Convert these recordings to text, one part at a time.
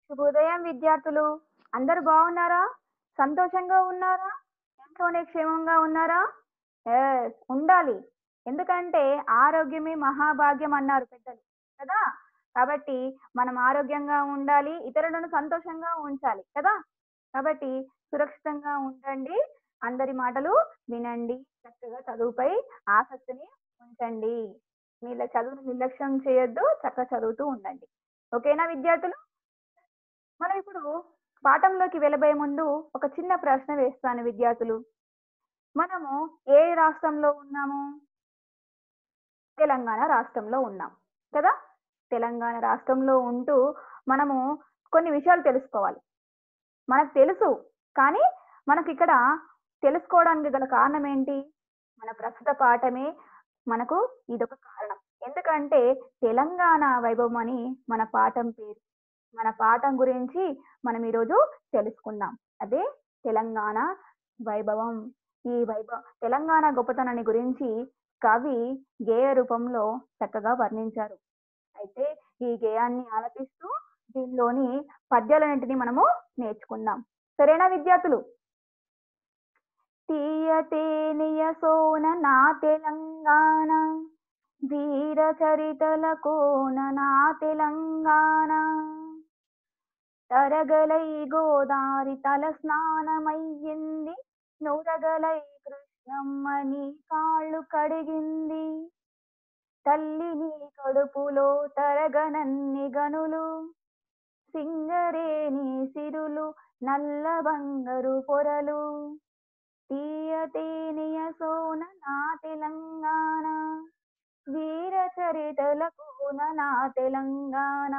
శుభోదయం విద్యార్థులు అందరూ బాగున్నారా సంతోషంగా ఉన్నారా ఇంట్లోనే క్షేమంగా ఉన్నారా ఎస్ ఉండాలి ఎందుకంటే ఆరోగ్యమే మహాభాగ్యం అన్నారు పెద్దలు కదా కాబట్టి మనం ఆరోగ్యంగా ఉండాలి ఇతరులను సంతోషంగా ఉంచాలి కదా కాబట్టి సురక్షితంగా ఉండండి అందరి మాటలు వినండి చక్కగా చదువుపై ఆసక్తిని ఉంచండి మీల చదువును నిర్లక్ష్యం చేయొద్దు చక్కగా చదువుతూ ఉండండి ఓకేనా విద్యార్థులు మనం ఇప్పుడు పాఠంలోకి వెళ్ళబోయే ముందు ఒక చిన్న ప్రశ్న వేస్తాను విద్యార్థులు మనము ఏ రాష్ట్రంలో ఉన్నాము తెలంగాణ రాష్ట్రంలో ఉన్నాం కదా తెలంగాణ రాష్ట్రంలో ఉంటూ మనము కొన్ని విషయాలు తెలుసుకోవాలి మనకు తెలుసు కానీ మనకి ఇక్కడ తెలుసుకోవడానికి గల కారణం ఏంటి మన ప్రస్తుత పాఠమే మనకు ఇదొక కారణం ఎందుకంటే తెలంగాణ వైభవం అని మన పాఠం పేరు మన పాఠం గురించి మనం ఈరోజు తెలుసుకుందాం అదే తెలంగాణ వైభవం ఈ వైభవ తెలంగాణ గొప్పతనాన్ని గురించి కవి గేయ రూపంలో చక్కగా వర్ణించారు అయితే ఈ గేయాన్ని ఆలపిస్తూ దీనిలోని పద్యాలన్నింటినీ మనము నేర్చుకుందాం సరేనా విద్యార్థులు తీయతేనియ సోన నా తెలంగాణ వీర చరితల కోన నా తెలంగాణ తరగలై గోదారి తల స్నానమయ్యింది నురగలై కృష్ణమ్మని కాళ్ళు కడిగింది తల్లి నీ కడుపులో తరగనన్ని గనులు సింగరేని సిరులు నల్ల బంగారు పొరలు తీయతేనియ సోన నా తెలంగాణ వీర చరితల కోన నా తెలంగాణ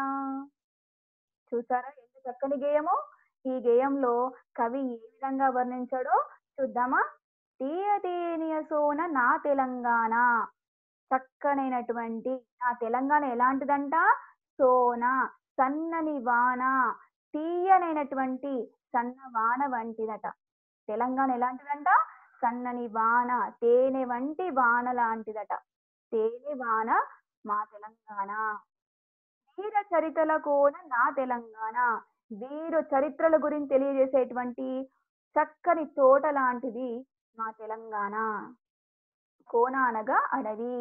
చూసారా ఎంత చక్కని గేయము ఈ గేయంలో కవి ఏ విధంగా వర్ణించాడో చూద్దామా తీయతేనియ సోన నా తెలంగాణ చక్కనైనటువంటి నా తెలంగాణ ఎలాంటిదంట సోన సన్నని వాన తీయనైనటువంటి సన్న వాన వంటిదట తెలంగాణ ఎలాంటిదంట సన్నని వాన తేనె వంటి వాన లాంటిదట తేనె వాన మా తెలంగాణ వీర చరితల కోన నా తెలంగాణ వీరు చరిత్రల గురించి తెలియజేసేటువంటి చక్కని తోట లాంటిది మా తెలంగాణ కోన అనగా అడవి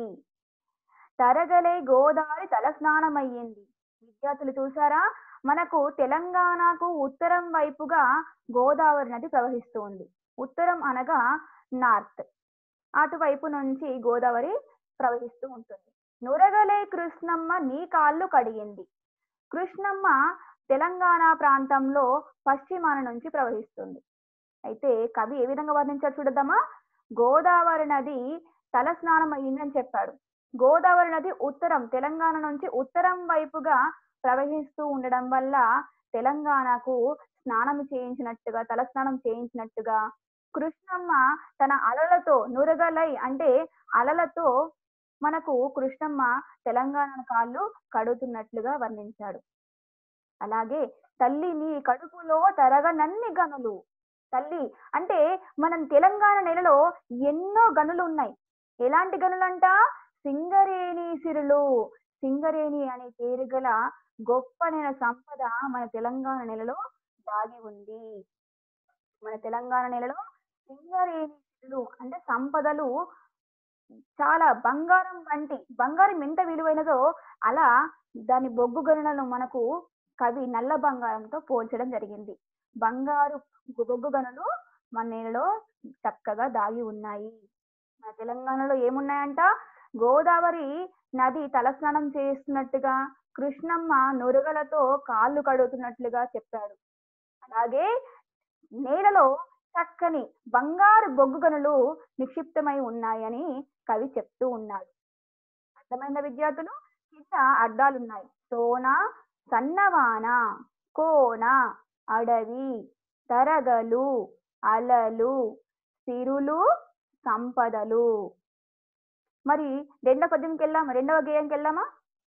తరగలే గోదావరి తలస్నానమయ్యింది విద్యార్థులు చూసారా మనకు తెలంగాణకు ఉత్తరం వైపుగా గోదావరి నది ప్రవహిస్తుంది ఉత్తరం అనగా నార్త్ అటువైపు నుంచి గోదావరి ప్రవహిస్తూ ఉంటుంది నురగలే కృష్ణమ్మ నీ కాళ్ళు కడిగింది కృష్ణమ్మ తెలంగాణ ప్రాంతంలో పశ్చిమాన నుంచి ప్రవహిస్తుంది అయితే కవి ఏ విధంగా వర్ణించారు చూడద్దామా గోదావరి నది తలస్నానం అయ్యిందని చెప్పాడు గోదావరి నది ఉత్తరం తెలంగాణ నుంచి ఉత్తరం వైపుగా ప్రవహిస్తూ ఉండడం వల్ల తెలంగాణకు స్నానం చేయించినట్టుగా తలస్నానం చేయించినట్టుగా కృష్ణమ్మ తన అలలతో నురగలై అంటే అలలతో మనకు కృష్ణమ్మ తెలంగాణ కాళ్ళు కడుగుతున్నట్లుగా వర్ణించాడు అలాగే తల్లి నీ కడుపులో తరగనన్ని గనులు తల్లి అంటే మనం తెలంగాణ నెలలో ఎన్నో గనులు ఉన్నాయి ఎలాంటి గనులంట సింగరేణి సిరులు సింగరేణి అనే పేరు గల గొప్పనైన సంపద మన తెలంగాణ నెలలో దాగి ఉంది మన తెలంగాణ నెలలో సింగరేణి సిరులు అంటే సంపదలు చాలా బంగారం వంటి బంగారం ఎంత విలువైనదో అలా దాని బొగ్గు గనులను మనకు కవి నల్ల బంగారంతో పోల్చడం జరిగింది బంగారు బొగ్గు గనులు మన నేలలో చక్కగా దాగి ఉన్నాయి మన తెలంగాణలో ఏమున్నాయంట గోదావరి నది తలస్నానం చేస్తున్నట్టుగా కృష్ణమ్మ నురుగలతో కాళ్ళు కడుగుతున్నట్లుగా చెప్పాడు అలాగే నేలలో చక్కని బంగారు బొగ్గు గనులు నిక్షిప్తమై ఉన్నాయని కవి చెప్తూ ఉన్నాడు అర్థమైన విద్యార్థులు కింద అర్థాలు ఉన్నాయి సోన సన్నవాన కోన అడవి తరగలు అలలు సిరులు సంపదలు మరి రెండవ పద్యంకి వెళ్దామా రెండవ గేయంకి వెళ్దామా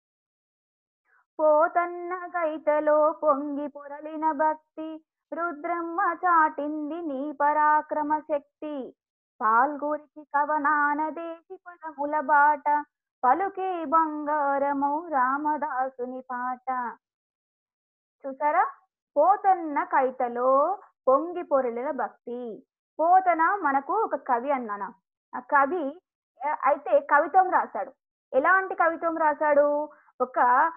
పోతన్న గైతలో పొంగి పొరలిన భక్తి రుద్రమ్మ చాటింది నీ పరాక్రమ శక్తి పాల్గొరికి కవనాన దేశి పదముల బాట పలుకే బంగారము రామదాసుని పాట చూసారా పోతన్న కైతలో పొంగి పొరలిన భక్తి పోతన మనకు ఒక కవి అన్నాను ఆ కవి ఆ, అయితే కవిత్వం రాశాడు ఎలాంటి కవిత్వం రాశాడు ఒక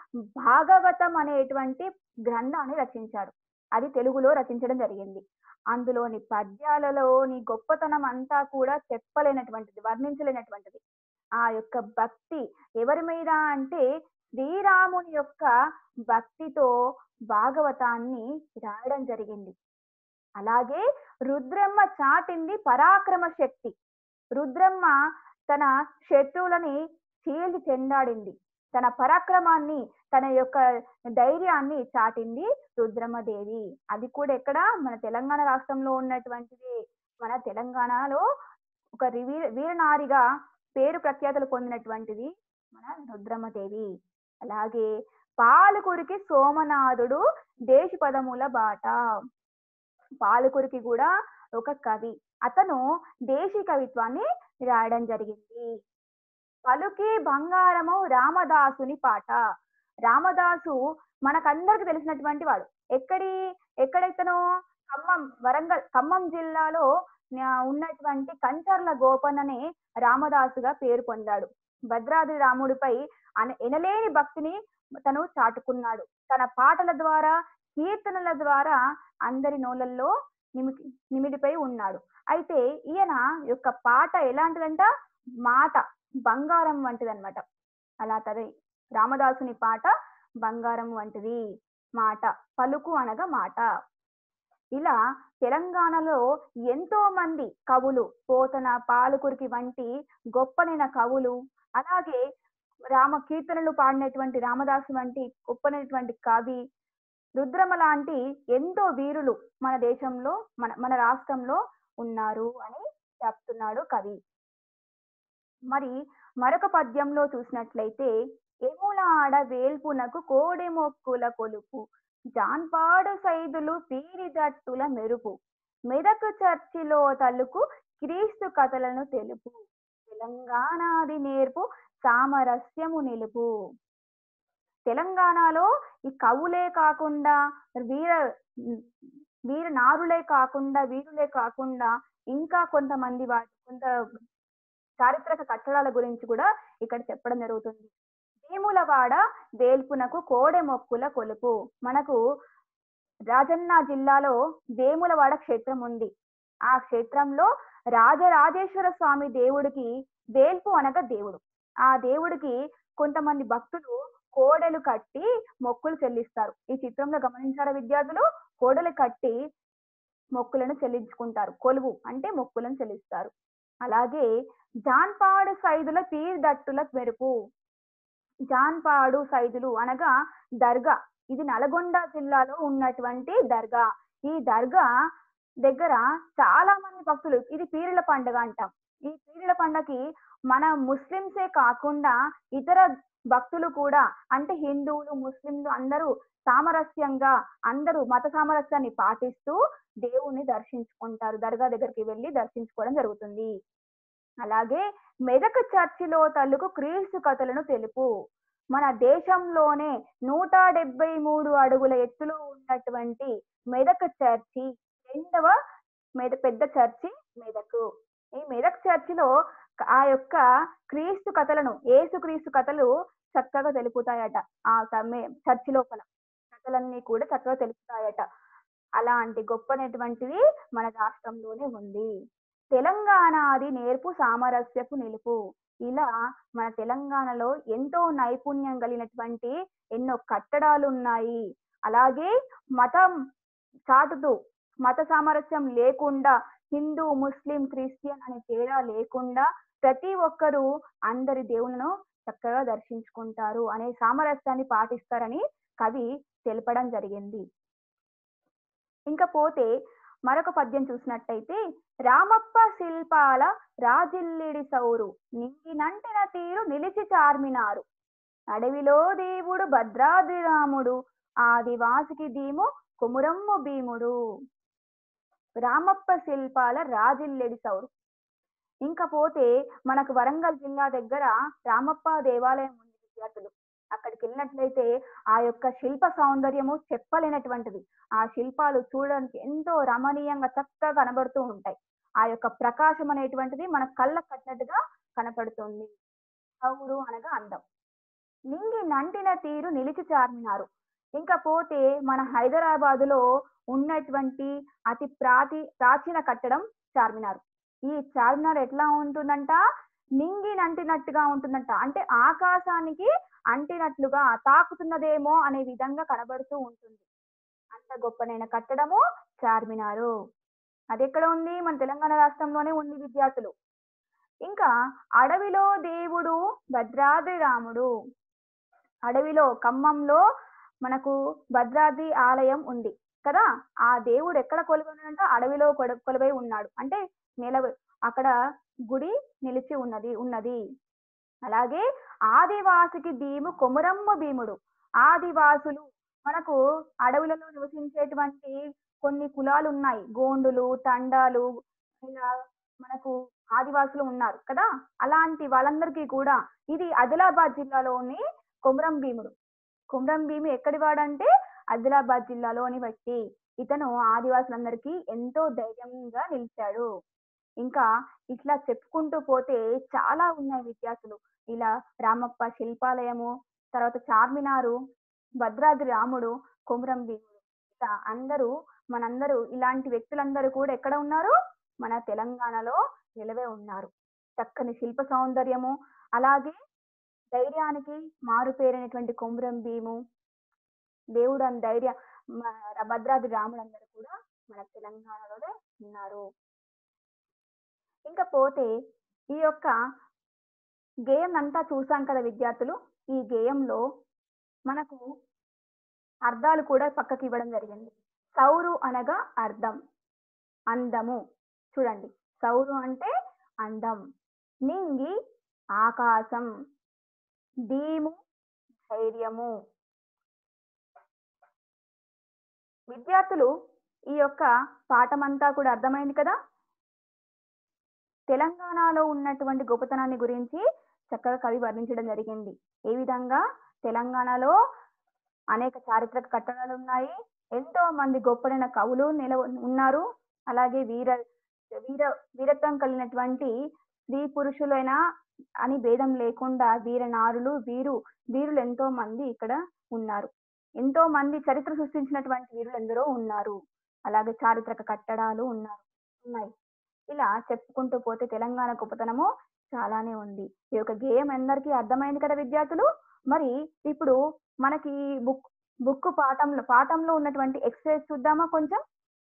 భాగవతం అనేటువంటి గ్రంథాన్ని రచించాడు అది తెలుగులో రచించడం జరిగింది అందులోని పద్యాలలోని గొప్పతనం అంతా కూడా చెప్పలేనటువంటిది వర్ణించలేనటువంటిది ఆ యొక్క భక్తి ఎవరి మీద అంటే శ్రీరాముని యొక్క భక్తితో భాగవతాన్ని రాయడం జరిగింది అలాగే రుద్రమ్మ చాటింది పరాక్రమ శక్తి రుద్రమ్మ తన శత్రువులని చీల్చి చెండాడింది తన పరాక్రమాన్ని తన యొక్క ధైర్యాన్ని చాటింది రుద్రమ్మదేవి అది కూడా ఎక్కడ మన తెలంగాణ రాష్ట్రంలో ఉన్నటువంటిది మన తెలంగాణలో ఒక రివీ- వీరనారిగా పేరు ప్రఖ్యాతలు పొందినటువంటిది మన రుద్రమ్మదేవి అలాగే పాలకురికి సోమనాథుడు దేశపదముల బాట పాలకురికి కూడా ఒక కవి అతను దేశీ కవిత్వాన్ని రాయడం జరిగింది పలుకి బంగారము రామదాసుని పాట రామదాసు మనకందరికి తెలిసినటువంటి వాడు ఎక్కడి ఎక్కడైతేనో ఖమ్మం వరంగల్ ఖమ్మం జిల్లాలో ఆ, ఉన్నటువంటి కంచర్ల గోపన్ అనే రామదాసుగా పేరు పొందాడు భద్రాద్రి రాముడిపై అన- ఎనలేని భక్తిని తను చాటుకున్నాడు తన పాటల ద్వారా కీర్తనల ద్వారా అందరి నోళ్ళల్లో నిమి నిమిడిపై ఉన్నాడు అయితే ఈయన యొక్క పాట ఎలాంటిదంట మాట బంగారం వంటిదన్నమాట అలా తది రామదాసుని పాట బంగారం వంటిది మాట పలుకు అనగా మాట ఇలా తెలంగాణలో ఎంతో మంది కవులు పోతన పాలకురికి వంటి గొప్పనైన కవులు అలాగే రామ కీర్తనలు పాడినటువంటి రామదాసు వంటి గొప్పనైనటువంటి కవి రుద్రమ లాంటి ఎంతో వీరులు మన దేశంలో మన మన రాష్ట్రంలో ఉన్నారు అని చెప్తున్నాడు కవి మరి మరొక పద్యంలో చూసినట్లయితే ఎముల ఆడ వేల్పునకు కోడె మొక్కుల కొలుపు జాన్పాడు సైదులు పీరిదట్టుల మెరుపు మెదకు చర్చిలో తలుకు క్రీస్తు కథలను తెలుపు తెలంగాణది నేర్పు సామరస్యము నిలుపు తెలంగాణలో ఈ కవులే కాకుండా వీర వీర నారులే కాకుండా వీరులే కాకుండా ఇంకా కొంతమంది వాటి కొంత చారిత్రక కట్టడాల గురించి కూడా ఇక్కడ చెప్పడం జరుగుతుంది వేములవాడ వేల్పునకు కోడె మొక్కుల కొలుపు మనకు రాజన్న జిల్లాలో వేములవాడ క్షేత్రం ఉంది ఆ క్షేత్రంలో రాజరాజేశ్వర స్వామి దేవుడికి వేల్పు అనగా దేవుడు ఆ దేవుడికి కొంతమంది భక్తులు కోడెలు కట్టి మొక్కులు చెల్లిస్తారు ఈ చిత్రంలో గమనించారా విద్యార్థులు కోడలు కట్టి మొక్కులను చెల్లించుకుంటారు కొలువు అంటే మొక్కులను చెల్లిస్తారు అలాగే జాన్పాడు సైదుల పీర్దట్టుల మెరుపు జాన్పాడు సైదులు అనగా దర్గా ఇది నల్గొండ జిల్లాలో ఉన్నటువంటి దర్గా ఈ దర్గా దగ్గర చాలా మంది భక్తులు ఇది పీరుల పండుగ అంటాం ఈ పీరుల పండగకి మన ముస్లింసే కాకుండా ఇతర భక్తులు కూడా అంటే హిందువులు ముస్లింలు అందరూ సామరస్యంగా అందరూ మత సామరస్యాన్ని పాటిస్తూ దేవుణ్ణి దర్శించుకుంటారు దర్గా దగ్గరికి వెళ్ళి దర్శించుకోవడం జరుగుతుంది అలాగే మెదక్ చర్చిలో తల్లుకు క్రీస్తు కథలను తెలుపు మన దేశంలోనే నూట డెబ్బై మూడు అడుగుల ఎత్తులో ఉన్నటువంటి మెదక్ చర్చి రెండవ మెద పెద్ద చర్చి మెదకు ఈ మెదక్ చర్చిలో ఆ యొక్క క్రీస్తు కథలను ఏసు క్రీస్తు కథలు చక్కగా తెలుపుతాయట ఆ సమయం చర్చి లోపల కథలన్నీ కూడా చక్కగా తెలుపుతాయట అలాంటి గొప్పనటువంటిది మన రాష్ట్రంలోనే ఉంది తెలంగాణది నేర్పు సామరస్యపు నిలుపు ఇలా మన తెలంగాణలో ఎంతో నైపుణ్యం కలిగినటువంటి ఎన్నో కట్టడాలు ఉన్నాయి అలాగే మతం చాటుతూ మత సామరస్యం లేకుండా హిందూ ముస్లిం క్రిస్టియన్ అనే తేడా లేకుండా ప్రతి ఒక్కరూ అందరి దేవుళ్ళను చక్కగా దర్శించుకుంటారు అనే సామరస్యాన్ని పాటిస్తారని కవి తెలపడం జరిగింది ఇంకా పోతే మరొక పద్యం చూసినట్టయితే రామప్ప శిల్పాల రాజిల్లిడి సౌరు నింగినంటిన తీరు నిలిచి చార్మినారు అడవిలో దేవుడు భద్రాద్రి రాముడు ఆదివాసికి దీము కుమురమ్ము భీముడు రామప్ప శిల్పాల రాజిల్లెడి సౌరు ఇంకా పోతే మనకు వరంగల్ జిల్లా దగ్గర రామప్ప దేవాలయం ఉంది విద్యార్థులు అక్కడికి వెళ్ళినట్లయితే ఆ యొక్క శిల్ప సౌందర్యము చెప్పలేనటువంటిది ఆ శిల్పాలు చూడడానికి ఎంతో రమణీయంగా చక్కగా కనబడుతూ ఉంటాయి ఆ యొక్క ప్రకాశం అనేటువంటిది మన కళ్ళకు కట్టినట్టుగా కనపడుతుంది సౌరు అనగా అందం నింగి నంటిన తీరు నిలిచి చార్మినారు ఇంకా పోతే మన హైదరాబాద్ లో ఉన్నటువంటి అతి ప్రాతి ప్రాచీన కట్టడం చార్మినార్ ఈ చార్మినార్ ఎట్లా ఉంటుందంట నింగి నంటినట్టుగా ఉంటుందంట అంటే ఆకాశానికి అంటినట్లుగా తాకుతున్నదేమో అనే విధంగా కనబడుతూ ఉంటుంది అంత గొప్పనైన కట్టడము చార్మినారు అది ఎక్కడ ఉంది మన తెలంగాణ రాష్ట్రంలోనే ఉంది విద్యార్థులు ఇంకా అడవిలో దేవుడు భద్రాద్రి రాముడు అడవిలో ఖమ్మంలో మనకు భద్రాద్రి ఆలయం ఉంది కదా ఆ దేవుడు ఎక్కడ కొలువై ఉన్నాడంటే అడవిలో కొడ- కొలువై ఉన్నాడు అంటే నెల అక్కడ గుడి నిలిచి ఉన్నది ఉన్నది అలాగే ఆదివాసికి భీము కొమురమ్మ భీముడు ఆదివాసులు మనకు అడవులలో నివసించేటువంటి కొన్ని కులాలు ఉన్నాయి గోండులు తండాలు ఇలా మనకు ఆదివాసులు ఉన్నారు కదా అలాంటి వాళ్ళందరికీ కూడా ఇది ఆదిలాబాద్ జిల్లాలోని కొమురం భీముడు కొమురం భీము ఎక్కడి వాడంటే ఆదిలాబాద్ జిల్లాలోని వ్యక్తి ఇతను ఆదివాసులందరికీ ఎంతో ధైర్యంగా నిలిచాడు ఇంకా ఇట్లా చెప్పుకుంటూ పోతే చాలా ఉన్నాయి విద్యార్థులు ఇలా రామప్ప శిల్పాలయము తర్వాత చార్మినారు భద్రాద్రి రాముడు కొమురం భీముడు ఇలా అందరూ మనందరూ ఇలాంటి వ్యక్తులందరూ కూడా ఎక్కడ ఉన్నారు మన తెలంగాణలో నిలవే ఉన్నారు చక్కని శిల్ప సౌందర్యము అలాగే ధైర్యానికి మారుపేరైనటువంటి కొమురం భీము దేవుడు అని ధైర్య మ- భద్రాద్రి రాముడు అందరూ కూడా మన తెలంగాణలోనే ఉన్నారు ఇంకా పోతే ఈ యొక్క గేయం అంతా చూసాం కదా విద్యార్థులు ఈ గేయంలో మనకు అర్థాలు కూడా పక్కకి ఇవ్వడం జరిగింది సౌరు అనగా అర్థం అందము చూడండి సౌరు అంటే అందం నింగి ఆకాశం దీము ధైర్యము విద్యార్థులు ఈ యొక్క పాఠమంతా కూడా అర్థమైంది కదా తెలంగాణలో ఉన్నటువంటి గొప్పతనాన్ని గురించి చక్కగా కవి వర్ణించడం జరిగింది ఏ విధంగా తెలంగాణలో అనేక చారిత్రక కట్టడాలు ఉన్నాయి ఎంతో మంది గొప్పలైన కవులు నిలవ ఉన్నారు అలాగే వీర వీర వీరత్వం కలిగినటువంటి స్త్రీ పురుషులైన అని భేదం లేకుండా వీర నారులు వీరు వీరులు ఎంతో మంది ఇక్కడ ఉన్నారు ఎంతో మంది చరిత్ర సృష్టించినటువంటి వీరులు ఎందరో ఉన్నారు అలాగే చారిత్రక కట్టడాలు ఉన్నారు ఉన్నాయి ఇలా చెప్పుకుంటూ పోతే తెలంగాణ గొప్పతనము చాలానే ఉంది ఈ యొక్క గేయం అందరికీ అర్థమైంది కదా విద్యార్థులు మరి ఇప్పుడు మనకి బుక్ బుక్ పాఠంలో పాఠంలో ఉన్నటువంటి ఎక్సర్సైజ్ చూద్దామా కొంచెం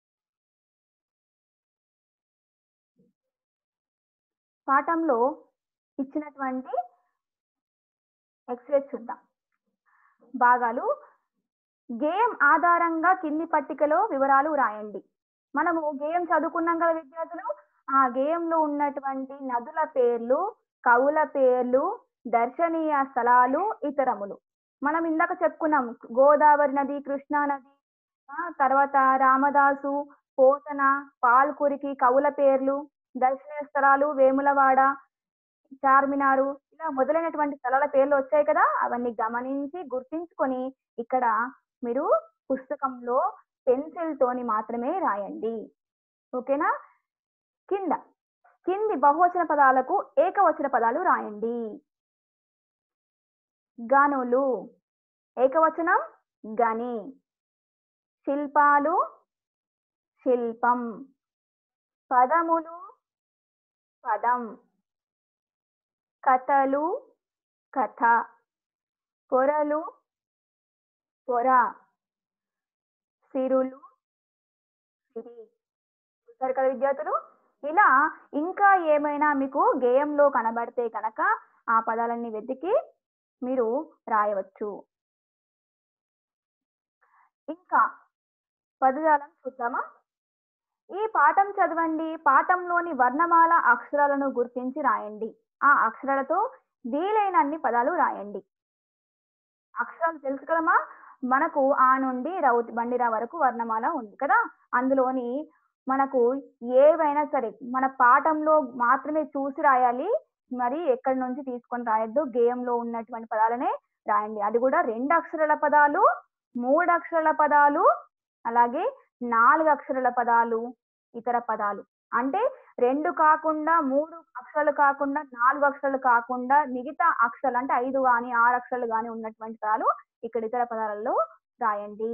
పాఠంలో ఇచ్చినటువంటి ఎక్సర్సైజ్ చూద్దాం భాగాలు గేయం ఆధారంగా కింది పట్టికలో వివరాలు రాయండి మనము గేయం చదువుకున్నాం కదా విద్యార్థులు ఆ గేయంలో ఉన్నటువంటి నదుల పేర్లు కవుల పేర్లు దర్శనీయ స్థలాలు ఇతరములు మనం ఇందాక చెప్పుకున్నాం గోదావరి నది కృష్ణా నది ఆ, తర్వాత రామదాసు పోతన పాల్కురికి కవుల పేర్లు దర్శనీయ స్థలాలు వేములవాడ చార్మినారు ఇలా మొదలైనటువంటి స్థలాల పేర్లు వచ్చాయి కదా అవన్నీ గమనించి గుర్తించుకొని ఇక్కడ మీరు పుస్తకంలో పెన్సిల్ తోని మాత్రమే రాయండి ఓకేనా కింద కింది బహువచన పదాలకు ఏకవచన పదాలు రాయండి గనులు ఏకవచనం గని శిల్పాలు శిల్పం పదములు పదం కథలు కథ పొరలు పొర సిరులు సిరి చూసారు కదా విద్యార్థులు ఇలా ఇంకా ఏమైనా మీకు గేయంలో కనబడితే కనుక ఆ పదాలన్నీ వెతికి మీరు రాయవచ్చు ఇంకా పదజాలం చూద్దామా ఈ పాఠం చదవండి పాఠంలోని వర్ణమాల అక్షరాలను గుర్తించి రాయండి ఆ అక్షరాలతో వీలైనన్ని పదాలు రాయండి అక్షరాలు తెలుసు కదమ్మా మనకు ఆ నుండి రౌ బండిరా వరకు వర్ణమాల ఉంది కదా అందులోని మనకు ఏవైనా సరే మన పాఠంలో మాత్రమే చూసి రాయాలి మరి ఎక్కడి నుంచి తీసుకొని రాయొద్దు గేయంలో ఉన్నటువంటి పదాలనే రాయండి అది కూడా రెండు అక్షరాల పదాలు మూడు అక్షరాల పదాలు అలాగే నాలుగు అక్షరాల పదాలు ఇతర పదాలు అంటే రెండు కాకుండా మూడు అక్షరాలు కాకుండా నాలుగు అక్షరాలు కాకుండా మిగతా అక్షరాలు అంటే ఐదు కానీ ఆరు అక్షరాలు కానీ ఉన్నటువంటి పదాలు ఇక్కడ ఇతర పదాలలో రాయండి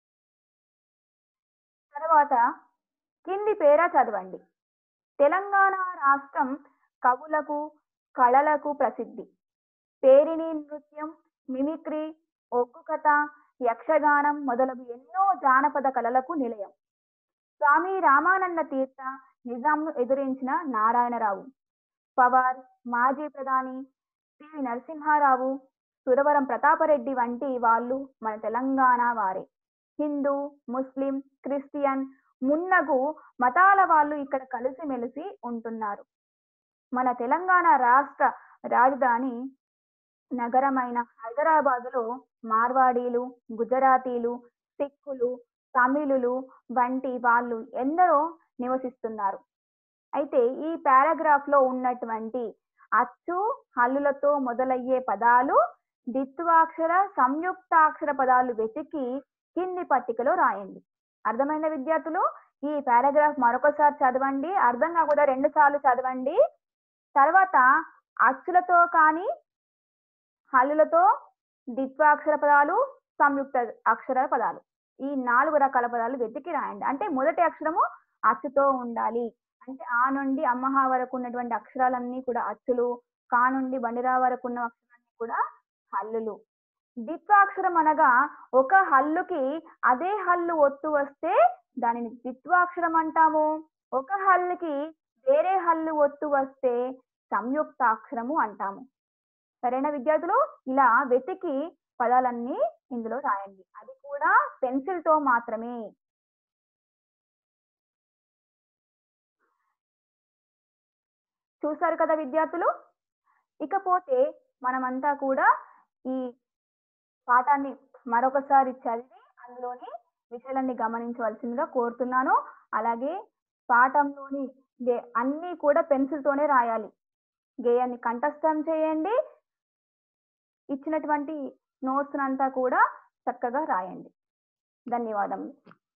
తర్వాత కింది పేరా చదవండి తెలంగాణ రాష్ట్రం కవులకు కళలకు ప్రసిద్ధి పేరిణి నృత్యం మిమిక్రీ ఒగ్గు కథ యక్షగానం మొదలగు ఎన్నో జానపద కళలకు నిలయం స్వామి రామానంద తీర్థ నిజాంను ఎదిరించిన నారాయణరావు పవార్ మాజీ ప్రధాని పివి నరసింహారావు సురవరం ప్రతాపరెడ్డి వంటి వాళ్ళు మన తెలంగాణ వారే హిందూ ముస్లిం క్రిస్టియన్ మున్నగు మతాల వాళ్ళు ఇక్కడ కలిసిమెలిసి ఉంటున్నారు మన తెలంగాణ రాష్ట్ర రాజధాని నగరమైన హైదరాబాదులో మార్వాడీలు గుజరాతీలు సిక్కులు తమిళులు వంటి వాళ్ళు ఎందరో నివసిస్తున్నారు అయితే ఈ పారాగ్రాఫ్ లో ఉన్నటువంటి అచ్చు హల్లులతో మొదలయ్యే పదాలు దిత్వాక్షర సంయుక్తాక్షర పదాలు వెతికి కింది పట్టికలో రాయండి అర్థమైన విద్యార్థులు ఈ పారాగ్రాఫ్ మరొకసారి చదవండి అర్థం కాకపోతే రెండు సార్లు చదవండి తర్వాత అచ్చులతో కానీ హల్లులతో ద్విత్వాక్షర పదాలు సంయుక్త అక్షర పదాలు ఈ నాలుగు రకాల పదాలు వెతికి రాయండి అంటే మొదటి అక్షరము అచ్చుతో ఉండాలి అంటే ఆ నుండి అమ్మహ వరకు ఉన్నటువంటి అక్షరాలన్నీ కూడా అచ్చులు కా నుండి బండిరా వరకు ఉన్న అక్షరాలన్నీ కూడా హల్లులు ద్విత్వాక్షరం అనగా ఒక హల్లుకి అదే హల్లు ఒత్తు వస్తే దానిని ద్విత్వాక్షరం అంటాము ఒక హల్లుకి వేరే హల్లు ఒత్తు వస్తే సంయుక్తాక్షరము అంటాము సరైన విద్యార్థులు ఇలా వెతికి పదాలన్నీ ఇందులో రాయండి అది కూడా పెన్సిల్ తో మాత్రమే చూసారు కదా విద్యార్థులు ఇకపోతే మనమంతా కూడా ఈ పాఠాన్ని మరొకసారి చదివి అందులోని విషయాలన్నీ గమనించవలసిందిగా కోరుతున్నాను అలాగే పాఠంలోని గే- అన్నీ కూడా పెన్సిల్ తోనే రాయాలి గేయాన్ని కంఠస్థం చేయండి ఇచ్చినటువంటి నోట్స్ అంతా కూడా చక్కగా రాయండి ధన్యవాదములు